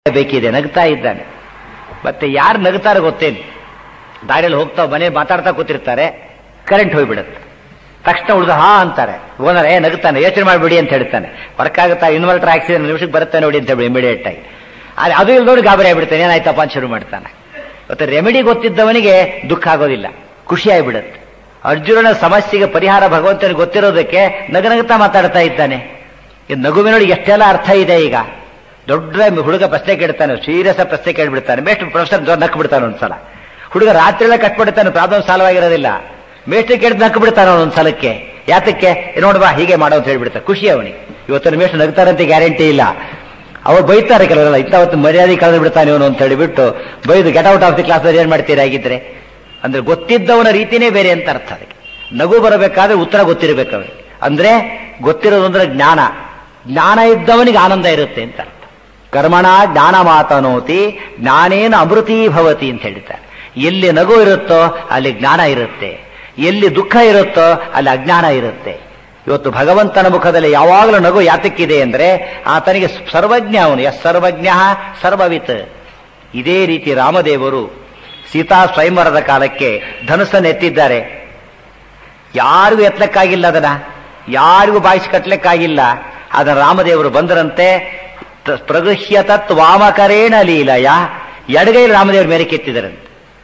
ಬೇಕಿದೆ ನಗ್ತಾ ಇದ್ದಾನೆ ಮತ್ತೆ ಯಾರು ನಗ್ತಾರೆ ಗೊತ್ತೇನು ದಾರಿಯಲ್ಲಿ ಹೋಗ್ತಾ ಮನೆ ಮಾತಾಡ್ತಾ ಕೂತಿರ್ತಾರೆ ಕರೆಂಟ್ ಹೋಗ್ಬಿಡುತ್ತೆ ತಕ್ಷಣ ಉಳಿದು ಹಾ ಅಂತಾರೆ ಓನರ್ ಏ ನಗುತ್ತಾನೆ ಯೋಚನೆ ಮಾಡಿಬಿಡಿ ಅಂತ ಹೇಳ್ತಾನೆ ವರ್ಕ್ ಆಗುತ್ತಾ ಇನ್ವರ್ಟರ್ ಆಕ್ಸಿಡೆಂಟ್ ನಿಮಿಷಕ್ಕೆ ಬರುತ್ತೆ ನೋಡಿ ಅಂತ ಹೇಳಿ ಇಮಿಡಿಯೇಟ್ ಆಗಿ ಆದ್ರೆ ಅದು ಇಲ್ದೋಡು ಗಾಬರಿ ಆಗ್ಬಿಡ್ತಾನೆ ಏನಾಯ್ತಪ್ಪ ಅಂತ ಶುರು ಮಾಡ್ತಾನೆ ಮತ್ತೆ ರೆಮಿಡಿ ಗೊತ್ತಿದ್ದವನಿಗೆ ದುಃಖ ಆಗೋದಿಲ್ಲ ಖುಷಿ ಆಗಿಬಿಡುತ್ತೆ ಅರ್ಜುನನ ಸಮಸ್ಯೆಗೆ ಪರಿಹಾರ ಭಗವಂತನಿಗೆ ಗೊತ್ತಿರೋದಕ್ಕೆ ನಗನಗುತ್ತಾ ಮಾತಾಡ್ತಾ ಇದ್ದಾನೆ ಈ ನಗುವಿನೊಳಗೆ ಎಷ್ಟೆಲ್ಲ ಅರ್ಥ ಇದೆ ಈಗ ದೊಡ್ಡ ಹುಡುಗ ಪ್ರಶ್ನೆ ಕೇಳ್ತಾನೆ ಸೀರಿಯಸ್ ಪ್ರಶ್ನೆ ಕೇಳ್ಬಿಡ್ತಾನೆ ಮೇಸ್ಟ್ ಪ್ರೊಫೆಸರ್ ನಕ್ಕು ಬಿಡ್ತಾನೆ ಒಂದ್ಸಲ ಹುಡುಗ ರಾತ್ರಿ ಎಲ್ಲ ಕಟ್ಬಿಡ್ತಾನೆ ಪ್ರಾಬ್ಲಮ್ ಸಾಲ್ವ್ ಆಗಿರೋದಿಲ್ಲ ಮೇಷ್ಟ್ರಿ ಕೇಳಿದ್ ನಕ್ಕು ಬಿಡ್ತಾನೆ ಒಂದ್ ಸಲಕ್ಕೆ ಯಾತಕ್ಕೆ ನೋಡ್ಬಾ ಹೀಗೆ ಮಾಡೋ ಅಂತ ಹೇಳ್ಬಿಡ್ತಾರೆ ಖುಷಿ ಅವನಿಗೆ ಇವತ್ತಿನ ಮೇಷ್ಟ್ರು ನಗ್ತಾರಂತೆ ಗ್ಯಾರಂಟಿ ಇಲ್ಲ ಅವ್ರು ಬೈತಾರೆ ಕೆಲವರೆಲ್ಲ ಇಂಥವತ್ತು ಮರ್ಯಾದೆ ಕಳೆದು ಬಿಡ್ತಾನೆ ಇವನು ಅಂತ ಹೇಳಿಬಿಟ್ಟು ಬೈದು get out of the class ಏನ್ ಮಾಡ್ತೀರಾ ಆಗಿದ್ರೆ ಅಂದ್ರೆ ಗೊತ್ತಿದ್ದವನ ರೀತಿನೇ ಬೇರೆ ಅಂತ ಅರ್ಥ ಅದಕ್ಕೆ ನಗು ಬರಬೇಕಾದ್ರೆ ಉತ್ತರ ಗೊತ್ತಿರಬೇಕು ಅವನಿಗೆ ಅಂದ್ರೆ ಗೊತ್ತಿರೋದು ಅಂದ್ರೆ ಜ್ಞಾನ ಜ್ಞಾನ ಇದ್ದವನಿಗೆ ಆನಂದ ಇರುತ್ತೆ ಅಂತ ಅರ್ಥ ಕರ್ಮಣ ಜ್ಞಾನ ಮಾತನೋತಿ ಜ್ಞಾನೇನ ಅಮೃತೀ ಭವತಿ ಅಂತ ಹೇಳ್ತಾರೆ ಎಲ್ಲಿ ನಗು ಇರುತ್ತೋ ಅಲ್ಲಿ ಜ್ಞಾನ ಇರುತ್ತೆ ಎಲ್ಲಿ ದುಃಖ ಇರುತ್ತೋ ಅಲ್ಲಿ ಅಜ್ಞಾನ ಇರುತ್ತೆ ಇವತ್ತು ಭಗವಂತನ ಮುಖದಲ್ಲಿ ಯಾವಾಗಲೂ ನಗು ಯಾತಕ್ಕಿದೆ ಅಂದ್ರೆ ಆತನಿಗೆ ಸರ್ವಜ್ಞ ಅವನು ಎಸ್ ಸರ್ವಜ್ಞ ಸರ್ವವಿತ್ ಇದೇ ರೀತಿ ರಾಮದೇವರು ಸೀತಾ ಸ್ವಯಂವರದ ಕಾಲಕ್ಕೆ ಧನುಸ್ಸನ್ನು ಎತ್ತಿದ್ದಾರೆ ಯಾರಿಗೂ ಎತ್ತಲಿಕ್ಕಾಗಿಲ್ಲ ಅದನ್ನ ಯಾರಿಗೂ ಬಾಯಿಸಿ ಕಟ್ಟಲಿಕ್ಕಾಗಿಲ್ಲ ಅದನ್ನ ರಾಮದೇವರು ಬಂದರಂತೆ ತ- ಪ್ರಗೃಹ್ಯ ತತ್ ವಾಮಕರೇಣ ಲೀಲಯ ಎಡಗೈಲಿ ರಾಮದೇವರು ಮೇಲೆ ಕೆತ್ತಿದರಂತೆ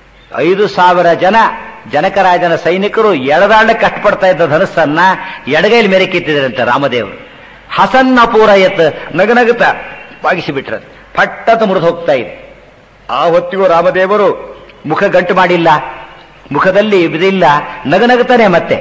ಐದು ಸಾವಿರ ಜನ ಜನಕರಾಜನ ಸೈನಿಕರು ಎಡದಾಂಡ ಕಷ್ಟಪಡ್ತಾ ಇದ್ದ ಧನುಸ್ಸನ್ನ ಎಡಗೈಲಿ ಮೇಲೆ ಕೆತ್ತಿದರಂತೆ ರಾಮದೇವರು ಹಸನ್ನ ಪೂರಯತ್ ನಗನಗುತ್ತ ಬಾಗಿಸಿಬಿಟ್ರ ಪಟ್ಟತ ಮುರಿದು ಹೋಗ್ತಾ ಇದೆ ಆ ಹೊತ್ತಿಗೂ ರಾಮದೇವರು ಮುಖ ಗಂಟು ಮಾಡಿಲ್ಲ ಮುಖದಲ್ಲಿ ಇದಿಲ್ಲ ನಗನಗುತ್ತಾನೆ ಮತ್ತೆ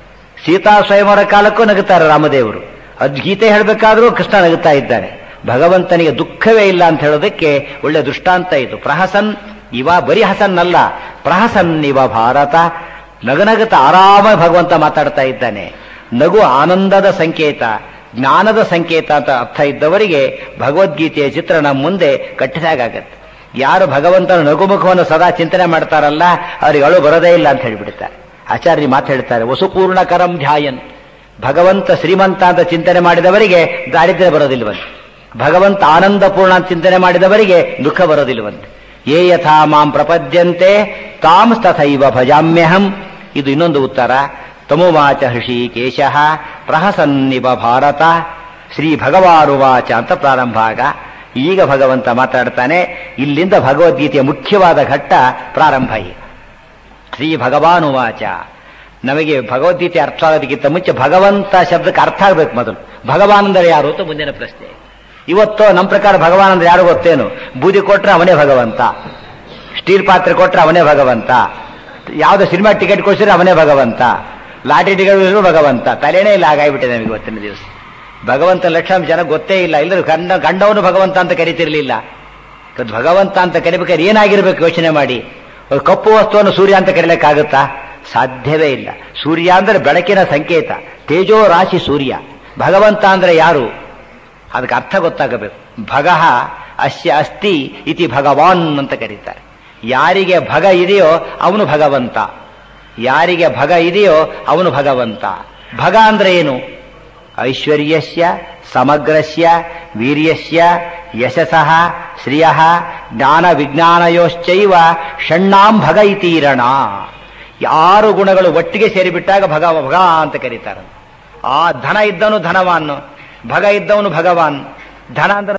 ಸೀತಾ ಸ್ವಯಂವರ ಕಾಲಕ್ಕೂ ನಗುತ್ತಾರೆ ರಾಮದೇವರು ಅದ್ ಗೀತೆ ಹೇಳಬೇಕಾದ್ರೂ ಕೃಷ್ಣ ನಗುತ್ತಾ ಇದ್ದಾನೆ ಭಗವಂತನಿಗೆ ದುಃಖವೇ ಇಲ್ಲ ಅಂತ ಹೇಳೋದಕ್ಕೆ ಒಳ್ಳೆ ದೃಷ್ಟಾಂತ ಇದು ಪ್ರಹಸನ್ ಇವ ಬರೀ ಹಸನ್ ಅಲ್ಲ ಪ್ರಹಸನ್ ಇವ ಭಾರತ ನಗನಗತ ಆರಾಮ ಭಗವಂತ ಮಾತಾಡ್ತಾ ಇದ್ದಾನೆ ನಗು ಆನಂದದ ಸಂಕೇತ ಜ್ಞಾನದ ಸಂಕೇತ ಅಂತ ಅರ್ಥ ಇದ್ದವರಿಗೆ ಭಗವದ್ಗೀತೆಯ ಚಿತ್ರ ನಮ್ಮ ಮುಂದೆ ಕಟ್ಟಿದಾಗತ್ತೆ ಯಾರು ಭಗವಂತನ ನಗುಮುಖವನ್ನು ಸದಾ ಚಿಂತನೆ ಮಾಡ್ತಾರಲ್ಲ ಅವ್ರಿಗೆ ಅಳು ಬರೋದೇ ಇಲ್ಲ ಅಂತ ಹೇಳಿಬಿಡ್ತಾರೆ ಆಚಾರ್ಯ ಮಾತು ಹೇಳ್ತಾರೆ ವಸುಪೂರ್ಣ ಕರಂ ಧ್ಯಾಯನ್ ಭಗವಂತ ಶ್ರೀಮಂತ ಅಂತ ಚಿಂತನೆ ಮಾಡಿದವರಿಗೆ ದಾರಿದ್ರ್ಯ ಬರೋದಿಲ್ವಂತೆ ಭಗವಂತ ಆನಂದಪೂರ್ಣ ಅಂತ ಚಿಂತನೆ ಮಾಡಿದವರಿಗೆ ದುಃಖ ಬರೋದಿಲ್ವಂತೆ ಯೇ ಯಥಾ ಮಾಂ ಪ್ರಪದ್ಯಂತೆ ತಾಂ ತಥೈವ ಭಜಾಮ್ಯಹಂ ಇದು ಇನ್ನೊಂದು ಉತ್ತರ ತಮುವಾಚ ಹೃಷಿಕೇಶ ಪ್ರಹಸನ್ನಿವ ಭಾರತ ಶ್ರೀ ಭಗವಾನುವಾಚ ಅಂತ ಪ್ರಾರಂಭ ಆಗ ಈಗ ಭಗವಂತ ಮಾತಾಡ್ತಾನೆ ಇಲ್ಲಿಂದ ಭಗವದ್ಗೀತೆಯ ಮುಖ್ಯವಾದ ಘಟ್ಟ ಪ್ರಾರಂಭ ಈಗ ಶ್ರೀ ಭಗವಾನುವಾಚ ನಮಗೆ ಭಗವದ್ಗೀತೆ ಅರ್ಥ ಆಗೋದಕ್ಕಿಂತ ಮುಂಚೆ ಭಗವಂತ ಶಬ್ದಕ್ಕೆ ಅರ್ಥ ಆಗ್ಬೇಕು ಮೊದಲು ಭಗವಾನ್ ಅಂದರೆ ಯಾರು ಅಂತ ಮುಂದಿನ ಪ್ರಶ್ನೆ ಇವತ್ತು ನಮ್ಮ ಪ್ರಕಾರ ಭಗವಾನ್ ಅಂದ್ರೆ ಯಾರು ಗೊತ್ತೇನು ಬೂದಿ ಕೊಟ್ರೆ ಅವನೇ ಭಗವಂತ ಸ್ಟೀಲ್ ಪಾತ್ರೆ ಕೊಟ್ರೆ ಅವನೇ ಭಗವಂತ ಯಾವುದೋ ಸಿನಿಮಾ ಟಿಕೆಟ್ ಕೊಡಿಸಿದ್ರೆ ಅವನೇ ಭಗವಂತ ಲಾಟರಿ ಟಿಕೆಟ್ ಕೊಡಿಸಿದ್ರು ಭಗವಂತ ತಲೆನೇ ಇಲ್ಲ ಹಾಗಾಗ್ಬಿಟ್ಟಿದೆ ನಮಗೆ ಇವತ್ತಿನ ದಿವಸ ಭಗವಂತ ಲಕ್ಷಾಂಶ ಜನ ಗೊತ್ತೇ ಇಲ್ಲ ಇಲ್ಲರೂ ಗಂಡ ಗಂಡವನು ಭಗವಂತ ಅಂತ ಕರಿತಿರ್ಲಿಲ್ಲ ಇವತ್ತು ಭಗವಂತ ಅಂತ ಕರಿಬೇಕಾದ್ರೆ ಏನಾಗಿರ್ಬೇಕು ಯೋಚನೆ ಮಾಡಿ ಒಂದು ಕಪ್ಪು ವಸ್ತುವನ್ನು ಸೂರ್ಯ ಅಂತ ಕರೀಲಿಕ್ಕಾಗುತ್ತಾ ಸಾಧ್ಯವೇ ಇಲ್ಲ ಸೂರ್ಯ ಅಂದ್ರೆ ಬೆಳಕಿನ ಸಂಕೇತ ತೇಜೋ ರಾಶಿ ಸೂರ್ಯ ಭಗವಂತ ಅಂದ್ರೆ ಯಾರು ಅದಕ್ಕೆ ಅರ್ಥ ಗೊತ್ತಾಗಬೇಕು ಭಗಃ ಅಸ್ಯ ಅಸ್ತಿ ಇತಿ ಭಗವಾನ್ ಅಂತ ಕರೀತಾರೆ ಯಾರಿಗೆ ಭಗ ಇದೆಯೋ ಅವನು ಭಗವಂತ ಯಾರಿಗೆ ಭಗ ಇದೆಯೋ ಅವನು ಭಗವಂತ ಭಗ ಅಂದ್ರೆ ಏನು ಐಶ್ವರ್ಯಸ್ಯ ಸಮಗ್ರಸ್ಯ ವೀರ್ಯಸ್ಯ ಯಶಸಃ ಶ್ರಿಯ ಜ್ಞಾನ ವಿಜ್ಞಾನಯೋಶ್ಚೈವ ಷಣ್ಣಾಂ ಭಗ ಇತೀರಣ ಯಾರು ಗುಣಗಳು ಒಟ್ಟಿಗೆ ಸೇರಿಬಿಟ್ಟಾಗ ಭಗ ಭಗ ಅಂತ ಕರೀತಾರೆ ಆ ಧನ ಇದ್ದವನು ಧನವಾನ್ ಭಗ ಇದ್ದವನು ಭಗವಾನ್ ಧನ ಅಂದ್ರೆ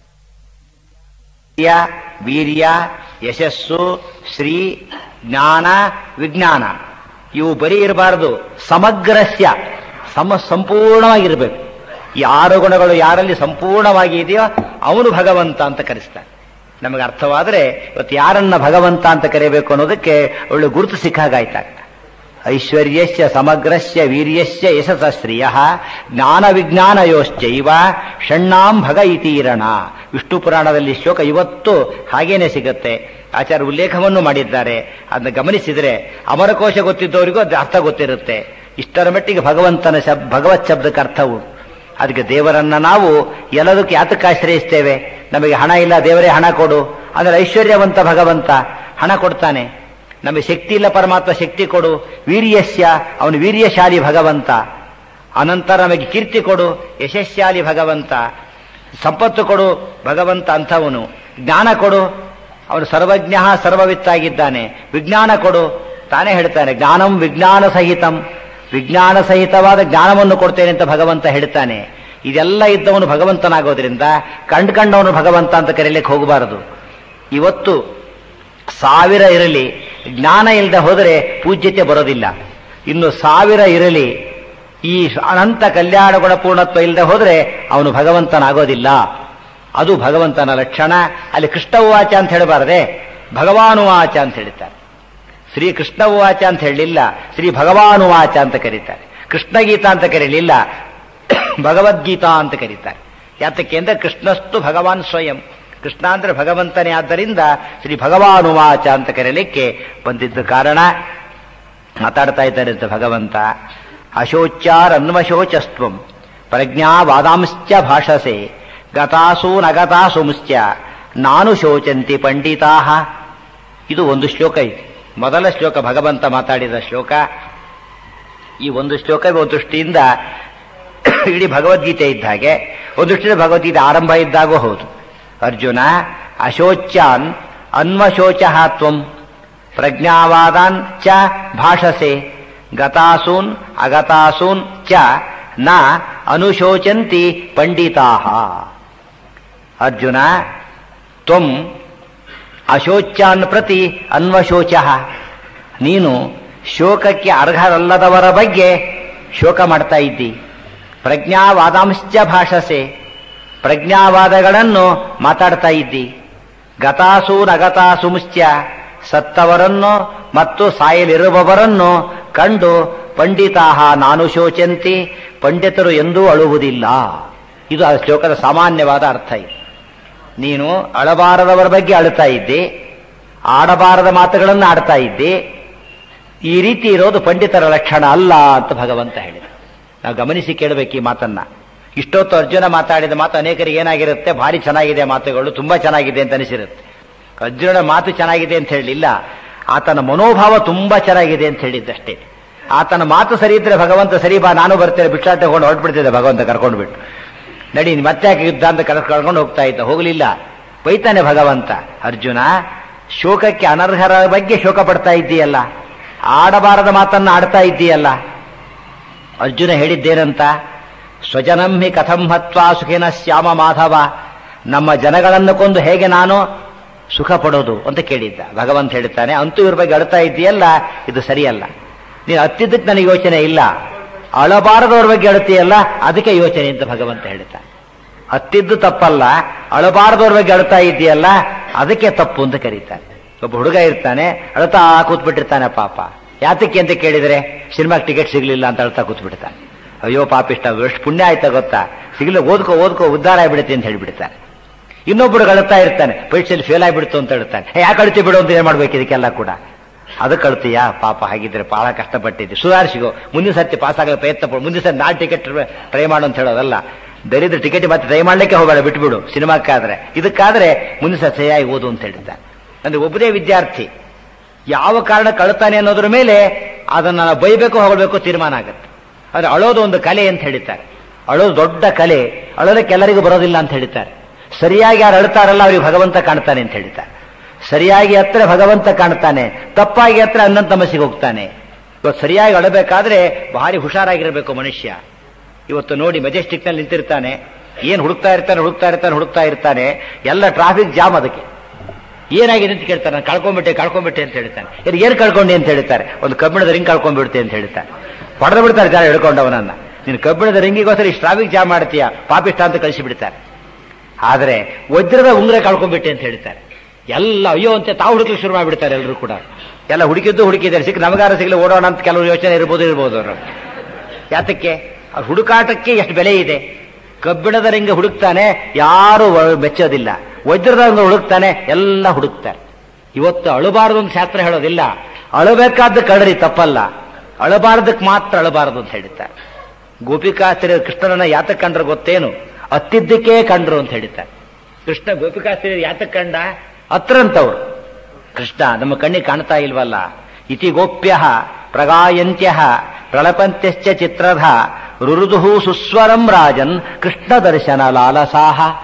ವೀರ್ಯ, ವೀರ್ಯ ಯಶಸ್ಸು ಶ್ರೀ ಜ್ಞಾನ ವಿಜ್ಞಾನ ಇವು ಬರೀ ಇರಬಾರದು ಸಮಗ್ರಸ್ಯ ಸಮ ಸಂಪೂರ್ಣವಾಗಿರ್ಬೇಕು ಈ ಆರು ಗುಣಗಳು ಯಾರಲ್ಲಿ ಸಂಪೂರ್ಣವಾಗಿ ಇದೆಯೋ ಅವನು ಭಗವಂತ ಅಂತ ಕರೆಸ್ತಾನೆ ನಮಗೆ ಅರ್ಥವಾದರೆ ಇವತ್ತು ಯಾರನ್ನ ಭಗವಂತ ಅಂತ ಕರೆಯಬೇಕು ಅನ್ನೋದಕ್ಕೆ ಒಳ್ಳೆ ಗುರುತು ಸಿಕ್ಕಾಗಾಯ್ತಾಗ ಐಶ್ವರ್ಯಸ್ಯ ಸಮಗ್ರಸ್ಯ ವೀರ್ಯಸ್ಯ ಯಶಸ ಶ್ರಿಯ ಜ್ಞಾನ ವಿಜ್ಞಾನಯೋಶ್ಚೈವ ಷಣ್ಣಾಂ ಭಗ ಇತೀರಣ ವಿಷ್ಣು ಪುರಾಣದಲ್ಲಿ ಶ್ಲೋಕ ಇವತ್ತು ಹಾಗೇನೆ ಸಿಗುತ್ತೆ ಆಚಾರ್ಯ ಉಲ್ಲೇಖವನ್ನು ಮಾಡಿದ್ದಾರೆ ಅದನ್ನ ಗಮನಿಸಿದರೆ ಅಮರಕೋಶ ಗೊತ್ತಿದ್ದವರಿಗೂ ಅದು ಅರ್ಥ ಗೊತ್ತಿರುತ್ತೆ ಇಷ್ಟರ ಮಟ್ಟಿಗೆ ಭಗವಂತನ ಶಬ್ ಭಗವತ್ ಶಬ್ದಕ್ಕೆ ಅರ್ಥವು ಅದಕ್ಕೆ ದೇವರನ್ನ ನಾವು ಎಲ್ಲದಕ್ಕೆ ಯಾತಕ್ಕೆ ಆಶ್ರಯಿಸ್ತೇವೆ ನಮಗೆ ಹಣ ಇಲ್ಲ ದೇವರೇ ಹಣ ಕೊಡು ಅಂದ್ರೆ ಐಶ್ವರ್ಯವಂತ ಭಗವಂತ ಹಣ ಕೊಡ್ತಾನೆ ನಮಗೆ ಶಕ್ತಿ ಇಲ್ಲ ಪರಮಾತ್ಮ ಶಕ್ತಿ ಕೊಡು ವೀರ್ಯಸ್ಯ ಅವನು ವೀರ್ಯಶಾಲಿ ಭಗವಂತ ಅನಂತರ ನಮಗೆ ಕೀರ್ತಿ ಕೊಡು ಯಶಸ್ಶಾಲಿ ಭಗವಂತ ಸಂಪತ್ತು ಕೊಡು ಭಗವಂತ ಅಂಥವನು ಜ್ಞಾನ ಕೊಡು ಅವನು ಸರ್ವಜ್ಞ ಸರ್ವವಿತ್ತಾಗಿದ್ದಾನೆ ವಿಜ್ಞಾನ ಕೊಡು ತಾನೇ ಹೇಳ್ತಾನೆ ಜ್ಞಾನಂ ವಿಜ್ಞಾನ ಸಹಿತಂ ವಿಜ್ಞಾನ ಸಹಿತವಾದ ಜ್ಞಾನವನ್ನು ಕೊಡ್ತೇನೆ ಅಂತ ಭಗವಂತ ಹೇಳ್ತಾನೆ ಇದೆಲ್ಲ ಇದ್ದವನು ಭಗವಂತನಾಗೋದ್ರಿಂದ ಕಂಡು ಕಂಡವನು ಭಗವಂತ ಅಂತ ಕರೀಲಿಕ್ಕೆ ಹೋಗಬಾರದು ಇವತ್ತು ಸಾವಿರ ಇರಲಿ ಜ್ಞಾನ ಇಲ್ಲದೆ ಹೋದರೆ ಪೂಜ್ಯತೆ ಬರೋದಿಲ್ಲ ಇನ್ನು ಸಾವಿರ ಇರಲಿ ಈ ಅನಂತ ಕಲ್ಯಾಣ ಗುಣಪೂರ್ಣತ್ವ ಇಲ್ಲದೆ ಹೋದರೆ ಅವನು ಭಗವಂತನಾಗೋದಿಲ್ಲ ಅದು ಭಗವಂತನ ಲಕ್ಷಣ ಅಲ್ಲಿ ಕೃಷ್ಣ ಉವಾಚ ಅಂತ ಹೇಳಬಾರದೆ ಭಗವಾನುವಾಚ ಅಂತ ಹೇಳ್ತಾರೆ ಶ್ರೀ ಕೃಷ್ಣ ಉವಾಚ ಅಂತ ಹೇಳಲಿಲ್ಲ ಶ್ರೀ ಭಗವಾನುವಾಚ ಅಂತ ಕರೀತಾರೆ ಕೃಷ್ಣಗೀತಾ ಅಂತ ಕರೀಲಿಲ್ಲ ಭಗವದ್ಗೀತಾ ಅಂತ ಕರೀತಾರೆ ಯಾತಕ್ಕೆ ಅಂದ್ರೆ ಕೃಷ್ಣಸ್ತು ಭಗವಾನ್ ಸ್ವಯಂ ಕೃಷ್ಣ ಅಂದ್ರೆ ಭಗವಂತನೇ ಆದ್ದರಿಂದ ಶ್ರೀ ಭಗವಾನುವಾಚ ಅಂತ ಕರೀಲಿಕ್ಕೆ ಬಂದಿದ್ದ ಕಾರಣ ಮಾತಾಡ್ತಾ ಇದ್ದಾರೆ ಅಂತ ಭಗವಂತ ಅಶೋಚ್ಯಾರನ್ವಶೋಚಸ್ತ್ವಂ ಪ್ರಜ್ಞಾವಾದಾಂಶ್ಚ ಭಾಷಸೆ ಗತಾಸು ನಗತಾಸುಂಶ್ಚ ನಾನು ಶೋಚಂತಿ ಪಂಡಿತಾ ಇದು ಒಂದು ಶ್ಲೋಕ ಇದೆ ಮೊದಲ ಶ್ಲೋಕ ಭಗವಂತ ಮಾತಾಡಿದ ಶ್ಲೋಕ ಈ ಒಂದು ಶ್ಲೋಕ ಒಂದು ದೃಷ್ಟಿಯಿಂದ ಇಡೀ ಭಗವದ್ಗೀತೆ ಇದ್ದ ಹಾಗೆ ಒಂದು ದೃಷ್ಟಿಯಿಂದ ಭಗವದ್ಗೀತೆ ಆರಂಭ ಇದ್ದಾಗೂ ಹೌದು ಅರ್ಜುನ ಅಶೋಚ್ಯಾನ್ ಅನ್ವಶೋಚ ತ್ವಂ ಪ್ರಜ್ಞಾವಾದಾನ್ ಚ ಭಾಷಸೆ ಗತಾಸೂನ್ ಅಗತಾಸೂನ್ ಚ ನ ಅನುಶೋಚಂತಿ ಪಂಡಿತಾ ಅರ್ಜುನ ತ್ವಂ ಅಶೋಚ್ಯಾನ್ ಪ್ರತಿ ಅನ್ವಶೋಚ ನೀನು ಶೋಕಕ್ಕೆ ಅರ್ಹರಲ್ಲದವರ ಬಗ್ಗೆ ಶೋಕ ಮಾಡ್ತಾ ಇದ್ದಿ ಪ್ರಜ್ಞಾವಾದಾಂಶ್ಚ ಭಾಷಸೆ ಪ್ರಜ್ಞಾವಾದಗಳನ್ನು ಮಾತಾಡ್ತಾ ಇದ್ದಿ ಗತಾಸು ನಗತಾಸುಂಶ್ಚ ಸತ್ತವರನ್ನು ಮತ್ತು ಸಾಯಲಿರುವವರನ್ನು ಕಂಡು ಪಂಡಿತಾಹ ನಾನು ಶೋಚಂತಿ ಪಂಡಿತರು ಎಂದೂ ಅಳುವುದಿಲ್ಲ ಇದು ಆ ಶ್ಲೋಕದ ಸಾಮಾನ್ಯವಾದ ಅರ್ಥ ಇದೆ ನೀನು ಅಳಬಾರದವರ ಬಗ್ಗೆ ಅಳುತ್ತಾ ಇದ್ದಿ ಆಡಬಾರದ ಮಾತುಗಳನ್ನು ಆಡ್ತಾ ಇದ್ದಿ ಈ ರೀತಿ ಇರೋದು ಪಂಡಿತರ ಲಕ್ಷಣ ಅಲ್ಲ ಅಂತ ಭಗವಂತ ಹೇಳಿದ ನಾವು ಗಮನಿಸಿ ಕೇಳಬೇಕು ಈ ಮಾತನ್ನ ಇಷ್ಟೊತ್ತು ಅರ್ಜುನ ಮಾತಾಡಿದ ಮಾತು ಅನೇಕರಿಗೆ ಏನಾಗಿರುತ್ತೆ ಭಾರಿ ಚೆನ್ನಾಗಿದೆ ಮಾತುಗಳು ತುಂಬಾ ಚೆನ್ನಾಗಿದೆ ಅಂತ ಅನಿಸಿರುತ್ತೆ ಅರ್ಜುನನ ಮಾತು ಚೆನ್ನಾಗಿದೆ ಅಂತ ಹೇಳಲಿಲ್ಲ ಆತನ ಮನೋಭಾವ ತುಂಬಾ ಚೆನ್ನಾಗಿದೆ ಅಂತ ಹೇಳಿದ್ದಷ್ಟೇ ಆತನ ಮಾತು ಸರಿ ಇದ್ರೆ ಭಗವಂತ ಸರಿ ಬಾ ನಾನು ಬರ್ತೇನೆ ಬಿಟ್ಟಾಟ ತಗೊಂಡು ಹೊರಟ್ಬಿಡ್ತಿದ್ದೆ ಭಗವಂತ ಕರ್ಕೊಂಡು ಬಿಟ್ಟು ನಡಿ ನೀನ್ ಮತ್ತೆ ಯಾಕೆ ಯುದ್ಧ ಅಂತ ಕರ್ ಕರ್ಕೊಂಡು ಹೋಗ್ತಾ ಇದ್ದ ಹೋಗಲಿಲ್ಲ ಬೈತಾನೆ ಭಗವಂತ ಅರ್ಜುನ ಶೋಕಕ್ಕೆ ಅನರ್ಹರ ಬಗ್ಗೆ ಶೋಕ ಪಡ್ತಾ ಇದ್ದೀಯಲ್ಲ ಆಡಬಾರದ ಮಾತನ್ನ ಆಡ್ತಾ ಇದ್ದೀಯಲ್ಲ ಅರ್ಜುನ ಹೇಳಿದ್ದೇನಂತ ಸ್ವಜನಂಹಿ ಕಥಂ ಹತ್ವಾ ಸುಖಿನ ಶ್ಯಾಮ ಮಾಧವ ನಮ್ಮ ಜನಗಳನ್ನು ಕೊಂದು ಹೇಗೆ ನಾನು ಸುಖ ಪಡೋದು ಅಂತ ಕೇಳಿದ್ದ ಭಗವಂತ ಹೇಳ್ತಾನೆ ಅಂತೂ ಇವ್ರ ಬಗ್ಗೆ ಅಳ್ತಾ ಇದ್ದೀಯಲ್ಲ ಇದು ಸರಿಯಲ್ಲ ನೀನು ಹತ್ತಿದ್ದಕ್ಕೆ ನನಗೆ ಯೋಚನೆ ಇಲ್ಲ ಅಳಬಾರದವ್ರ ಬಗ್ಗೆ ಅಳ್ತೀಯಲ್ಲ ಅದಕ್ಕೆ ಯೋಚನೆ ಅಂತ ಭಗವಂತ ಹೇಳ್ತಾನೆ ಹತ್ತಿದ್ದು ತಪ್ಪಲ್ಲ ಅಳಬಾರದವ್ರ ಬಗ್ಗೆ ಅಳ್ತಾ ಇದೆಯಲ್ಲ ಅದಕ್ಕೆ ತಪ್ಪು ಅಂತ ಕರೀತಾನೆ ಒಬ್ಬ ಹುಡುಗ ಇರ್ತಾನೆ ಅಳ್ತಾ ಕೂತ್ಬಿಟ್ಟಿರ್ತಾನೆ ಪಾಪ ಯಾತಕ್ಕೆ ಅಂತ ಕೇಳಿದ್ರೆ ಸಿನಿಮಾಗೆ ಟಿಕೆಟ್ ಸಿಗ್ಲಿಲ್ಲ ಅಂತ ಅಳ್ತಾ ಕೂತ್ಬಿಡ್ತಾನೆ ಅಯ್ಯೋ ಪಾಪಿಷ್ಟ ಎಷ್ಟು ಪುಣ್ಯ ಆಯ್ತಾ ಗೊತ್ತಾ ಸಿಗ್ಲಿಲ್ಲ ಓದ್ಕೋ ಓದ್ಕೋ ಉದ್ಧಾರ ಆಗ್ಬಿಡುತ್ತೆ ಅಂತ ಹೇಳ್ಬಿಡ್ತಾನೆ ಇನ್ನೊಬ್ಬರು ಅಳ್ತಾ ಇರ್ತಾನೆ ಪರೀಕ್ಷೆಯಲ್ಲಿ ಫೇಲ್ ಆಗಿಬಿಡ್ತು ಅಂತ ಹೇಳ್ತಾನೆ ಯಾಕೆ ಅಳ್ತಿ ಬಿಡು ಅಂತ ಏನ್ ಮಾಡ್ಬೇಕು ಇದಕ್ಕೆಲ್ಲ ಕೂಡ ಅದಕ್ಕೆ ಅಳ್ತೀಯಾ ಪಾಪ ಹಾಗಿದ್ರೆ ಬಹಳ ಕಷ್ಟಪಟ್ಟಿದ್ದೆ ಸುಧಾರಿಸಿಗೋ ಮುಂದಿನ ಸರ್ತಿ ಪಾಸ್ ಆಗಲು ಪ್ರಯತ್ನ ಪಡು ಮುಂದಿನ ಸರ್ತಿ ನಾ ಟಿಕೆಟ್ ಟ್ರೈ ಮಾಡು ಅಂತ ಹೇಳೋದಲ್ಲ ದರಿದ್ರ ಟಿಕೆಟ್ ಮತ್ತೆ ಟ್ರೈ ಮಾಡ್ಲಿಕ್ಕೆ ಹೋಗಬೇಡ ಬಿಟ್ಬಿಡು ಸಿನಿಮಾಕ್ಕಾದ್ರೆ ಇದಕ್ಕಾದ್ರೆ ಮುಂದಿನ ಸರ್ತಿ ಸರಿಯಾಗಿ ಓದು ಅಂತ ಹೇಳ್ತಾನೆ ಅಂದ್ರೆ ಒಬ್ಬನೇ ವಿದ್ಯಾರ್ಥಿ ಯಾವ ಕಾರಣ ಕಳ್ತಾನೆ ಅನ್ನೋದ್ರ ಮೇಲೆ ಅದನ್ನ ನಾವು ಬೈಬೇಕು ಹೊಗಳ್ಬೇಕು ತೀರ್ಮಾನ ಆಗುತ್ತೆ ಆದ್ರೆ ಅಳೋದು ಒಂದು ಕಲೆ ಅಂತ ಹೇಳ್ತಾರೆ ಅಳೋದು ದೊಡ್ಡ ಕಲೆ ಅಳೋದಕ್ಕೆ ಎಲ್ಲರಿಗೂ ಬರೋದಿಲ್ಲ ಅಂತ ಹೇಳ್ತಾರೆ ಸರಿಯಾಗಿ ಯಾರು ಅಳ್ತಾರಲ್ಲ ಅವ್ರಿಗೆ ಭಗವಂತ ಕಾಣ್ತಾನೆ ಅಂತ ಹೇಳ್ತಾರೆ ಸರಿಯಾಗಿ ಹತ್ರ ಭಗವಂತ ಕಾಣ್ತಾನೆ ತಪ್ಪಾಗಿ ಹತ್ರ ಅನ್ನಂತ ತಮಸಿಗೆ ಹೋಗ್ತಾನೆ ಇವತ್ತು ಸರಿಯಾಗಿ ಅಳಬೇಕಾದ್ರೆ ಭಾರಿ ಹುಷಾರಾಗಿರಬೇಕು ಮನುಷ್ಯ ಇವತ್ತು ನೋಡಿ ಮೆಜೆಸ್ಟಿಕ್ ನಲ್ಲಿ ನಿಂತಿರ್ತಾನೆ ಏನ್ ಹುಡುಕ್ತಾ ಇರ್ತಾನೆ ಹುಡುಕ್ತಾ ಇರ್ತಾನೆ ಹುಡುಕ್ತಾ ಇರ್ತಾನೆ ಎಲ್ಲ ಟ್ರಾಫಿಕ್ ಜಾಮ್ ಅದಕ್ಕೆ ಏನಾಗಿದೆ ಅಂತ ಕೇಳ್ತಾನೆ ನಾನು ಕಳ್ಕೊಂಡ್ಬಿಟ್ಟೆ ಕಳ್ಕೊಂಡ್ಬಿಟ್ಟೆ ಅಂತ ಹೇಳ್ತಾನೆ ಇದು ಏನ್ ಕಳ್ಕೊಂಡೆ ಅಂತ ಹೇಳ್ತಾರೆ ಒಂದು ಕಬ್ಬಿಣದ ರಿಂಗ್ ಕಳ್ಕೊಂಡ್ಬಿಡ್ತೆ ಅಂತ ಹೇಳ್ತಾನೆ ಹೊಡೆದು ಬಿಡ್ತಾರೆ ಜನ ಹಿಡ್ಕೊಂಡವನನ್ನ ನೀನು ಕಬ್ಬಿಣದ ರಿಂಗಿಗೋಸ್ಕರ ಇಷ್ಟು ಟ್ರಾಫಿಕ್ ಜಾಮ್ ಮಾಡ್ತೀಯ ಪಾಪಿಷ್ಟ ಅಂತ ಕಳಿಸಿ ಬಿಡ್ತಾರೆ ಆದ್ರೆ ವಜ್ರದ ಉಂಗ್ರೆ ಕಳ್ಕೊಂಡ್ಬಿಟ್ಟೆ ಅಂತ ಹೇಳ್ತಾರೆ ಎಲ್ಲ ಅಯ್ಯೋ ಅಂತ ತಾವು ಹುಡುಕಲಿಕ್ಕೆ ಶುರು ಮಾಡಿಬಿಡ್ತಾರೆ ಎಲ್ಲರೂ ಕೂಡ ಎಲ್ಲ ಹುಡುಕಿದ್ದು ಹುಡುಕಿದ್ದಾರೆ ಸಿಕ್ಕ ನಮಗಾರ ಸಿಗಲಿ ಓಡೋಣ ಅಂತ ಕೆಲವರು ಯೋಚನೆ ಇರ್ಬೋದು ಇರ್ಬೋದು ಅವರು ಯಾತಕ್ಕೆ ಅವ್ರ ಹುಡುಕಾಟಕ್ಕೆ ಎಷ್ಟು ಬೆಲೆ ಇದೆ ಕಬ್ಬಿಣದ ರಿಂಗ ಹುಡುಕ್ತಾನೆ ಯಾರು ಮೆಚ್ಚೋದಿಲ್ಲ ವಜ್ರದ ರಂಗ ಹುಡುಕ್ತಾನೆ ಎಲ್ಲ ಹುಡುಕ್ತಾರೆ ಇವತ್ತು ಅಳಬಾರದು ಅಂತ ಶಾಸ್ತ್ರ ಹೇಳೋದಿಲ್ಲ ಅಳಬೇಕಾದ ಕಳ್ರಿ ತಪ್ಪಲ್ಲ ಅಳಬಾರದಕ್ಕೆ ಮಾತ್ರ ಅಳಬಾರದು ಅಂತ ಹೇಳ್ತಾರೆ ಗೋಪಿಕಾಸ್ತ್ರೀ ಕೃಷ್ಣನನ್ನ ಯಾತಕ್ಕೆ ಕಂಡ್ರೆ ಗೊತ್ತೇನು ಅತ್ತಿದ್ದಕ್ಕೆ ಕಂಡ್ರು ಅಂತ ಹೇಳ್ತಾರೆ ಕೃಷ್ಣ ಗೋಪಿಕಾಸ್ತ್ರೀ ಯಾತಕ್ಕೆ ಕಂಡ ಅತ್ರಂತವ್ರು ಕೃಷ್ಣ ನಮ್ಮ ಕಣ್ಣಿಗೆ ಕಾಣ್ತಾ ಇಲ್ವಲ್ಲ ಇತಿ ಗೋಪ್ಯ ಪ್ರಗಾಯಂತ್ಯ ಪ್ರಳಪಂತ್ಯಶ್ಚ ಚಿತ್ರದ ರುರುದುಹು ಸುಸ್ವರಂ ರಾಜನ್ ಕೃಷ್ಣ ದರ್ಶನ ಲಾಲಸಾಹ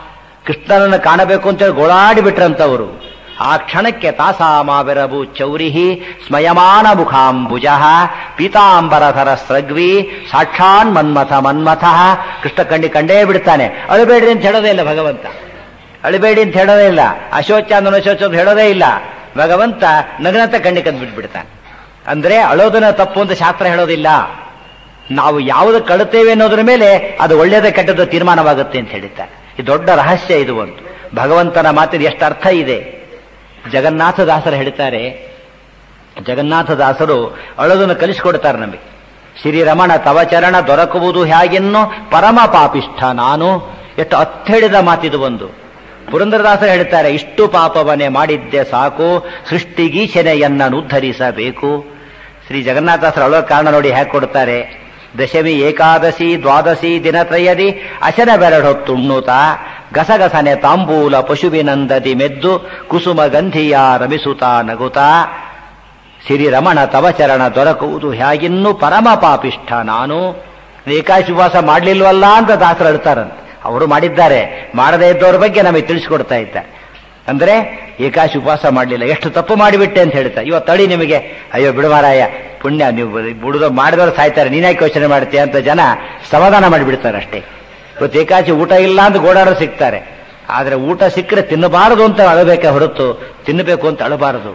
ಕೃಷ್ಣನನ್ನು ಕಾಣಬೇಕು ಅಂತೇಳಿ ಗೋಳಾಡಿ ಬಿಟ್ರಂತವರು ಆ ಕ್ಷಣಕ್ಕೆ ತಾಸಾಮಾವಿರಬು ಚೌರಿಹಿ ಸ್ಮಯಮಾನ ಮುಖಾಂಬುಜ ಪೀತಾಂಬರಧರ ಸ್ರಗ್ವಿ ಸಾಕ್ಷಾನ್ ಮನ್ಮಥ ಮನ್ಮಥ ಕೃಷ್ಣ ಕಂಡಿ ಕಂಡೇ ಬಿಡ್ತಾನೆ ಅಳಬೇಡ್ರಿ ಅಂತ ಹೇಳೋದೇ ಇಲ್ಲ ಭಗವಂತ ಅಳಬೇಡಿ ಅಂತ ಹೇಳೋದೇ ಇಲ್ಲ ಅಶೋಚಾಂದನ ಅಶೋಚ ಅಂತ ಹೇಳೋದೇ ಇಲ್ಲ ಭಗವಂತ ನಗನಂತ ಕಣ್ಣಿ ಕಂಡು ಬಿಟ್ಬಿಡ್ತಾನೆ ಅಂದ್ರೆ ಅಳೋದನ್ನ ತಪ್ಪು ಅಂತ ಶಾಸ್ತ್ರ ಹೇಳೋದಿಲ್ಲ ನಾವು ಯಾವುದಕ್ಕೆ ಅಳುತ್ತೇವೆ ಅನ್ನೋದ್ರ ಮೇಲೆ ಅದು ಒಳ್ಳೆಯದೇ ಕೆಟ್ಟದ್ದು ತೀರ್ಮಾನವಾಗುತ್ತೆ ಅಂತ ಹೇಳಿದ್ದಾರೆ ಇದು ದೊಡ್ಡ ರಹಸ್ಯ ಇದು ಒಂದು ಭಗವಂತನ ಮಾತಿನ ಎಷ್ಟು ಅರ್ಥ ಇದೆ ಜಗನ್ನಾಥದಾಸರು ಹೇಳ್ತಾರೆ ಜಗನ್ನಾಥದಾಸರು ಅಳೋದನ್ನು ಕಲಿಸಿಕೊಡ್ತಾರೆ ನಮಗೆ ಶ್ರೀರಮಣ ತವ ಚರಣ ದೊರಕುವುದು ಹೇಗೆನ್ನು ಪರಮ ಪಾಪಿಷ್ಠ ನಾನು ಎಷ್ಟು ಅರ್ಥೇಳಿದ ಮಾತಿದು ಒಂದು ಪುರಂದರದಾಸರು ಹೇಳ್ತಾರೆ ಇಷ್ಟು ಪಾಪವನ್ನೇ ಮಾಡಿದ್ದೆ ಸಾಕು ಸೃಷ್ಟಿಗೀಶನೆಯನ್ನನ್ನು ಉದ್ಧರಿಸಬೇಕು ಶ್ರೀ ಜಗನ್ನಾಥದಾಸರು ಅಳೋ ಕಾರಣ ನೋಡಿ ಹೇಗೆ ಕೊಡ್ತಾರೆ ದಶಮಿ ಏಕಾದಶಿ ದ್ವಾದಶಿ ದಿನತ್ರಯದಿ ಅಶನ ಬೆರಡೊತ್ತುಣ್ಣುತ ಗಸಗಸನೆ ತಾಂಬೂಲ ಪಶುವಿನಂದದಿ ಮೆದ್ದು ಕುಸುಮ ಗಂಧಿಯ ರಮಿಸುತ್ತ ನಗುತ್ತಾ ಶ್ರೀರಮಣ ತವಚರಣ ದೊರಕುವುದು ಹೇಗಿನ್ನೂ ಪರಮ ಪಾಪಿಷ್ಠ ನಾನು ಏಕಾಶಿ ಉಪವಾಸ ಮಾಡಲಿಲ್ವಲ್ಲ ಅಂತ ದಾಸರು ಹೇಳ್ತಾರಂತೆ ಅವರು ಮಾಡಿದ್ದಾರೆ ಮಾಡದೇ ಇದ್ದವ್ರ ಬಗ್ಗೆ ನಮಗೆ ತಿಳಿಸ್ಕೊಡ್ತಾ ಇದ್ದಾರೆ ಅಂದ್ರೆ ಏಕಾಶಿ ಉಪವಾಸ ಮಾಡಲಿಲ್ಲ ಎಷ್ಟು ತಪ್ಪು ಮಾಡಿಬಿಟ್ಟೆ ಅಂತ ಹೇಳ್ತಾರೆ ಇವತ್ತು ತಡಿ ನಿಮಗೆ ಅಯ್ಯೋ ಬಿಡುವಾರಾಯ ಪುಣ್ಯ ನೀವು ಬಿಡುದ ಮಾಡಿದವರು ಸಾಯ್ತಾರೆ ನೀನ್ಯಾಕೆ ಯೋಚನೆ ಮಾಡ್ತೀಯ ಅಂತ ಜನ ಸಮಾಧಾನ ಮಾಡಿಬಿಡ್ತಾರೆ ಅಷ್ಟೇ ಇವತ್ತು ಏಕಾಶಿ ಊಟ ಇಲ್ಲ ಅಂತ ಗೋಡಾಡೋ ಸಿಗ್ತಾರೆ ಆದ್ರೆ ಊಟ ಸಿಕ್ಕರೆ ತಿನ್ನಬಾರದು ಅಂತ ಅಳಬೇಕೆ ಹೊರತು ತಿನ್ನಬೇಕು ಅಂತ ಅಳಬಾರದು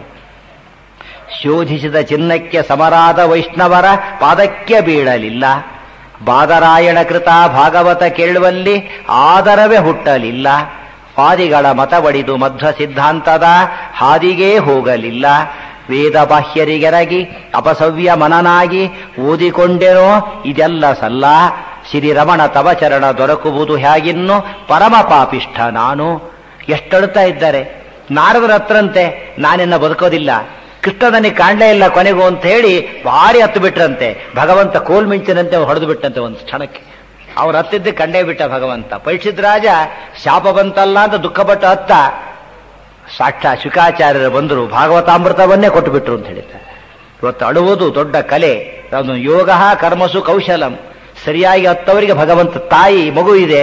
ಶೋಧಿಸಿದ ಚಿನ್ನಕ್ಕೆ ಸಮರಾದ ವೈಷ್ಣವರ ಪಾದಕ್ಕೆ ಬೀಳಲಿಲ್ಲ ಬಾದರಾಯಣ ಕೃತ ಭಾಗವತ ಕೇಳುವಲ್ಲಿ ಆದರವೇ ಹುಟ್ಟಲಿಲ್ಲ ಪಾದಿಗಳ ಮತವಡಿದು ಮಧ್ವ ಸಿದ್ಧಾಂತದ ಹಾದಿಗೇ ಹೋಗಲಿಲ್ಲ ವೇದ ಬಾಹ್ಯರಿಗೆರಗಿ ಅಪಸವ್ಯ ಮನನಾಗಿ ಓದಿಕೊಂಡೆನೋ ಇದೆಲ್ಲ ಸಲ್ಲ ಶ್ರೀರಮಣ ತವಚರಣ ದೊರಕುವುದು ಹೇಗಿನ್ನು ಪರಮ ಪಾಪಿಷ್ಠ ನಾನು ಎಷ್ಟಳುತ್ತಾ ಇದ್ದಾರೆ ನಾರದರ ಹತ್ರಂತೆ ನಾನಿನ್ನ ಬದುಕೋದಿಲ್ಲ ಕೃಷ್ಣ ನನಗೆ ಕಾಣಲೇ ಇಲ್ಲ ಕೊನೆಗೂ ಅಂತ ಹೇಳಿ ಭಾರಿ ಹತ್ತು ಬಿಟ್ರಂತೆ ಭಗವಂತ ಕೋಲ್ ಮಿಂಚಿನಂತೆ ಹೊಡೆದು ಬಿಟ್ಟಂತೆ ಒಂದು ಕ್ಷಣಕ್ಕೆ ಅವ್ರು ಹತ್ತಿದ್ದೆ ಕಂಡೇ ಬಿಟ್ಟ ಭಗವಂತ ಪರೀಕ್ಷಿತ್ ರಾಜ ಶಾಪ ಬಂತಲ್ಲ ಅಂತ ದುಃಖಪಟ್ಟ ಹತ್ತ ಸಾಕ್ಷಾ ಶುಕಾಚಾರ್ಯರು ಬಂದರು ಭಾಗವತಾಮೃತವನ್ನೇ ಕೊಟ್ಟು ಬಿಟ್ರು ಅಂತ ಹೇಳಿದ್ದಾರೆ ಇವತ್ತು ಅಳುವುದು ದೊಡ್ಡ ಕಲೆ ಅದು ಯೋಗ ಕರ್ಮಸು ಕೌಶಲಂ ಸರಿಯಾಗಿ ಹತ್ತವರಿಗೆ ಭಗವಂತ ತಾಯಿ ಮಗು ಇದೆ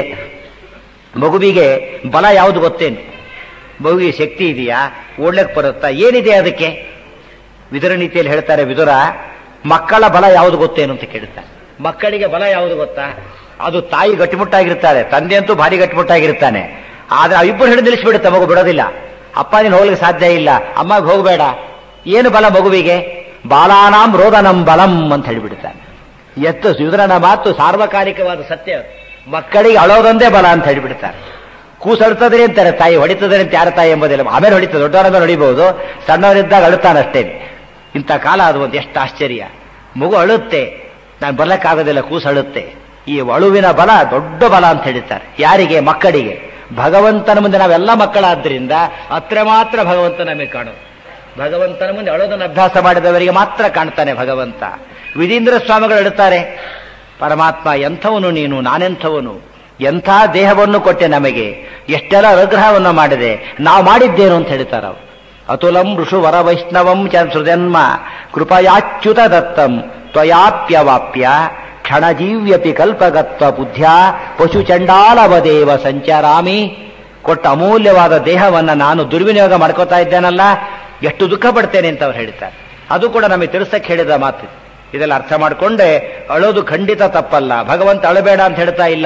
ಮಗುವಿಗೆ ಬಲ ಯಾವುದು ಗೊತ್ತೇನು ಮಗುವಿಗೆ ಶಕ್ತಿ ಇದೆಯಾ ಓಡ್ಲಕ್ಕೆ ಬರುತ್ತಾ ಏನಿದೆ ಅದಕ್ಕೆ ವಿದುರ ನೀತಿಯಲ್ಲಿ ಹೇಳ್ತಾರೆ ವಿದುರ ಮಕ್ಕಳ ಬಲ ಯಾವುದು ಗೊತ್ತೇನು ಅಂತ ಕೇಳ್ತಾರೆ ಮಕ್ಕಳಿಗೆ ಬಲ ಯಾವುದು ಗೊತ್ತಾ ಅದು ತಾಯಿ ಗಟ್ಟಿಮುಟ್ಟಾಗಿರ್ತಾರೆ ತಂದೆ ಅಂತೂ ಭಾರಿ ಗಟ್ಟಿಮುಟ್ಟಾಗಿರ್ತಾನೆ ಆದ್ರೆ ಇಬ್ಬರು ಹಿಡಿದು ನಿಲ್ಲಿಸ್ಬಿಡುತ್ತೆ ಮಗು ಬಿಡೋದಿಲ್ಲ ಅಪ್ಪ ನೀನು ಹೋಗ್ಲಿಕ್ಕೆ ಸಾಧ್ಯ ಇಲ್ಲ ಅಮ್ಮಗೆ ಹೋಗಬೇಡ ಏನು ಬಲ ಮಗುವಿಗೆ ಬಾಲಾನಾಂ ರೋದನಂ ಬಲಂ ಅಂತ ಹೇಳಿಬಿಡ್ತಾನೆ ಎತ್ತು ವಿದುರನ ಮಾತು ಸಾರ್ವಕಾಲಿಕವಾದ ಸತ್ಯ ಮಕ್ಕಳಿಗೆ ಅಳೋದೊಂದೇ ಬಲ ಅಂತ ಹೇಳಿಬಿಡ್ತಾರೆ ಕೂಸಳ್ತದ್ರೆ ಅಂತಾರೆ ತಾಯಿ ಹೊಡಿತದ್ರೆ ಅಂತ ಯಾರ ತಾಯಿ ಎಂಬುದಿಲ್ಲ ಆಮೇಲೆ ಹೊಡಿತದೆ ದೊಡ್ಡವರ ಮೇಲೆ ಹೊಡಿಬಹುದು ಸಣ್ಣವರಿದ್ದಾಗ ಅಳುತ್ತಾನಷ್ಟೇ ಇಂಥ ಕಾಲ ಅದು ಒಂದು ಎಷ್ಟು ಆಶ್ಚರ್ಯ ಮಗು ಅಳುತ್ತೆ ನಾನು ಬರ್ಲಕ್ಕಾಗೋದಿಲ್ಲ ಕೂಸು ಅಳುತ್ತೆ ಈ ಅಳುವಿನ ಬಲ ದೊಡ್ಡ ಬಲ ಅಂತ ಹೇಳ್ತಾರೆ ಯಾರಿಗೆ ಮಕ್ಕಳಿಗೆ ಭಗವಂತನ ಮುಂದೆ ನಾವೆಲ್ಲ ಮಕ್ಕಳಾದ್ರಿಂದ ಹತ್ರ ಮಾತ್ರ ಭಗವಂತ ನಮಗೆ ಕಾಣೋದು ಭಗವಂತನ ಮುಂದೆ ಅಳೋದನ್ನು ಅಭ್ಯಾಸ ಮಾಡಿದವರಿಗೆ ಮಾತ್ರ ಕಾಣ್ತಾನೆ ಭಗವಂತ ವಿಧೀಂದ್ರ ಸ್ವಾಮಿಗಳು ಹೇಳುತ್ತಾರೆ ಪರಮಾತ್ಮ ಎಂಥವನು ನೀನು ನಾನೆಂಥವನು ಎಂಥ ದೇಹವನ್ನು ಕೊಟ್ಟೆ ನಮಗೆ ಎಷ್ಟೆಲ್ಲ ಅನುಗ್ರಹವನ್ನು ಮಾಡಿದೆ ನಾವು ಮಾಡಿದ್ದೇನು ಅಂತ ಹೇಳ್ತಾರೆ ಅವರು ಅತುಲಂ ಋಷು ವರ ವೈಷ್ಣವಂ ಚ ಸೃಜನ್ಮ ಕೃಪಯಾಚ್ಯುತ ದತ್ತಂ ತ್ವಯಾಪ್ಯವಾಪ್ಯ ಕ್ಷಣಜೀವ್ಯಪಿ ಕಲ್ಪಗತ್ವ ಬುದ್ಧ್ಯ ಪಶು ಚಂಡಾಲವದೇವ ಸಂಚರಾಮಿ ಕೊಟ್ಟ ಅಮೂಲ್ಯವಾದ ದೇಹವನ್ನ ನಾನು ದುರ್ವಿನಿಯೋಗ ಮಾಡ್ಕೋತಾ ಇದ್ದೇನಲ್ಲ ಎಷ್ಟು ದುಃಖ ಪಡ್ತೇನೆ ಅಂತ ಅವ್ರು ಹೇಳ್ತಾರೆ ಅದು ಕೂಡ ನಮಗೆ ತಿಳಿಸಕ್ಕೆ ಹೇಳಿದ ಮಾತು ಇದೆಲ್ಲ ಅರ್ಥ ಮಾಡಿಕೊಂಡೆ ಅಳೋದು ಖಂಡಿತ ತಪ್ಪಲ್ಲ ಭಗವಂತ ಅಳಬೇಡ ಅಂತ ಹೇಳ್ತಾ ಇಲ್ಲ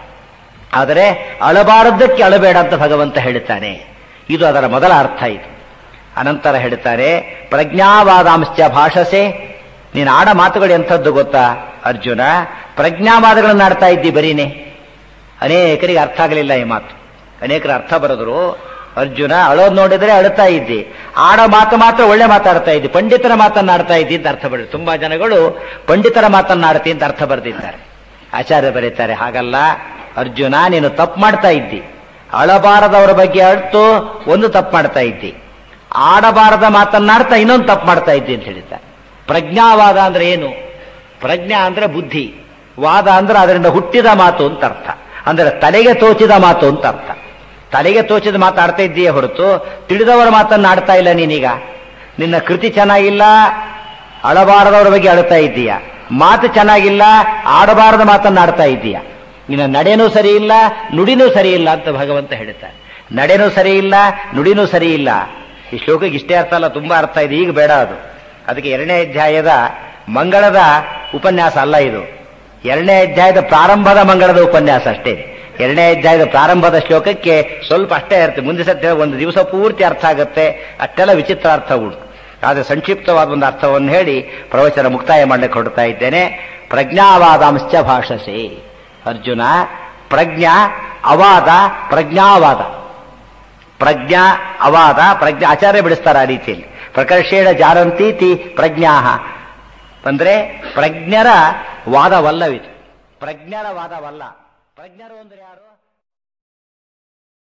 ಆದರೆ ಅಳಬಾರದಕ್ಕೆ ಅಳಬೇಡ ಅಂತ ಭಗವಂತ ಹೇಳ್ತಾನೆ ಇದು ಅದರ ಮೊದಲ ಅರ್ಥ ಇದು ಅನಂತರ ಹೇಳ್ತಾರೆ ಪ್ರಜ್ಞಾವಾದಾಂಶ ಭಾಷಸೆ ನೀನು ಆಡ ಮಾತುಗಳು ಎಂಥದ್ದು ಗೊತ್ತಾ ಅರ್ಜುನ ಪ್ರಜ್ಞಾವಾದಗಳನ್ನು ಆಡ್ತಾ ಇದ್ದಿ ಬರೀನೆ ಅನೇಕರಿಗೆ ಅರ್ಥ ಆಗಲಿಲ್ಲ ಈ ಮಾತು ಅನೇಕರ ಅರ್ಥ ಬರೆದ್ರು ಅರ್ಜುನ ಅಳೋದ್ ನೋಡಿದ್ರೆ ಅಳುತ್ತಾ ಇದ್ದಿ ಆಡೋ ಮಾತು ಮಾತ್ರ ಒಳ್ಳೆ ಮಾತಾಡ್ತಾ ಇದ್ದಿ ಪಂಡಿತರ ಮಾತನ್ನಾಡ್ತಾ ಇದ್ದಿ ಅಂತ ಅರ್ಥ ಬರೆದು ತುಂಬಾ ಜನಗಳು ಪಂಡಿತರ ಮಾತನ್ನಾಡ್ತಿ ಅಂತ ಅರ್ಥ ಬರೆದಿದ್ದಾರೆ ಆಚಾರ್ಯ ಬರೀತಾರೆ ಹಾಗಲ್ಲ ಅರ್ಜುನ ನೀನು ತಪ್ಪು ಮಾಡ್ತಾ ಇದ್ದಿ ಅಳಬಾರದವರ ಬಗ್ಗೆ ಅಳ್ತು ಒಂದು ತಪ್ಪು ಮಾಡ್ತಾ ಇದ್ದಿ ಆಡಬಾರದ ಮಾತನ್ನಾಡ್ತಾ ಇನ್ನೊಂದು ತಪ್ಪು ಮಾಡ್ತಾ ಇದ್ದಿ ಅಂತ ಹೇಳಿದ್ದಾರೆ ಪ್ರಜ್ಞಾವಾದ ಅಂದ್ರೆ ಏನು ಪ್ರಜ್ಞಾ ಅಂದ್ರೆ ಬುದ್ಧಿ ವಾದ ಅಂದ್ರೆ ಅದರಿಂದ ಹುಟ್ಟಿದ ಮಾತು ಅಂತ ಅರ್ಥ ಅಂದ್ರೆ ತಲೆಗೆ ತೋಚಿದ ಮಾತು ಅಂತ ಅರ್ಥ ತಲೆಗೆ ತೋಚಿದ ಮಾತಾಡ್ತಾ ಇದ್ದೀಯೇ ಹೊರತು ತಿಳಿದವರ ಮಾತನ್ನು ಆಡ್ತಾ ಇಲ್ಲ ನೀನೀಗ ನಿನ್ನ ಕೃತಿ ಚೆನ್ನಾಗಿಲ್ಲ ಅಳಬಾರದವರ ಬಗ್ಗೆ ಅಳುತ್ತಾ ಇದ್ದೀಯ ಮಾತು ಚೆನ್ನಾಗಿಲ್ಲ ಆಡಬಾರದ ಮಾತನ್ನು ಆಡ್ತಾ ಇದ್ದೀಯ ನಿನ್ನ ನಡೆನೂ ಸರಿ ಇಲ್ಲ ನುಡಿನೂ ಸರಿ ಇಲ್ಲ ಅಂತ ಭಗವಂತ ಹೇಳ್ತಾರೆ ನಡೆನೂ ಸರಿ ಇಲ್ಲ ನುಡಿನೂ ಸರಿ ಇಲ್ಲ ಈ ಶ್ಲೋಕಕ್ಕೆ ಇಷ್ಟೇ ಅರ್ಥ ಅಲ್ಲ ತುಂಬಾ ಅರ್ಥ ಇದೆ ಈಗ ಬೇಡ ಅದು ಅದಕ್ಕೆ ಎರಡನೇ ಅಧ್ಯಾಯದ ಮಂಗಳದ ಉಪನ್ಯಾಸ ಅಲ್ಲ ಇದು ಎರಡನೇ ಅಧ್ಯಾಯದ ಪ್ರಾರಂಭದ ಮಂಗಳದ ಉಪನ್ಯಾಸ ಅಷ್ಟೇ ಎರಡನೇ ಅಧ್ಯಾಯದ ಪ್ರಾರಂಭದ ಶ್ಲೋಕಕ್ಕೆ ಸ್ವಲ್ಪ ಅಷ್ಟೇ ಇರುತ್ತೆ ಮುಂದೆ ಸತ್ಯ ಒಂದು ದಿವಸ ಪೂರ್ತಿ ಅರ್ಥ ಆಗುತ್ತೆ ಅಷ್ಟೆಲ್ಲ ವಿಚಿತ್ರ ಅರ್ಥ ಉಂಟು ಆದರೆ ಸಂಕ್ಷಿಪ್ತವಾದ ಒಂದು ಅರ್ಥವನ್ನು ಹೇಳಿ ಪ್ರವಚನ ಮುಕ್ತಾಯ ಮಾಡಲಿಕ್ಕೆ ಹೊರಡ್ತಾ ಇದ್ದೇನೆ ಪ್ರಜ್ಞಾವಾದಾಂಶ ಭಾಷಸೆ ಅರ್ಜುನ ಪ್ರಜ್ಞಾ ಅವಾದ ಪ್ರಜ್ಞಾವಾದ ಪ್ರಜ್ಞಾ ಅವಾದ ಪ್ರಜ್ಞಾ ಆಚಾರ್ಯ ಬಿಡಿಸ್ತಾರೆ ಆ ರೀತಿಯಲ್ಲಿ ಪ್ರಕರ್ಷೇಣ ಜಾರಂತೀತಿ ಪ್ರಜ್ಞಾ ಅಂದ್ರೆ ಪ್ರಜ್ಞರ ವಾದವಲ್ಲವಿದು ಪ್ರಜ್ಞರ ವಾದವಲ್ಲ ಪ್ರಜ್ಞರು ಅಂದ್ರೆ ಯಾರು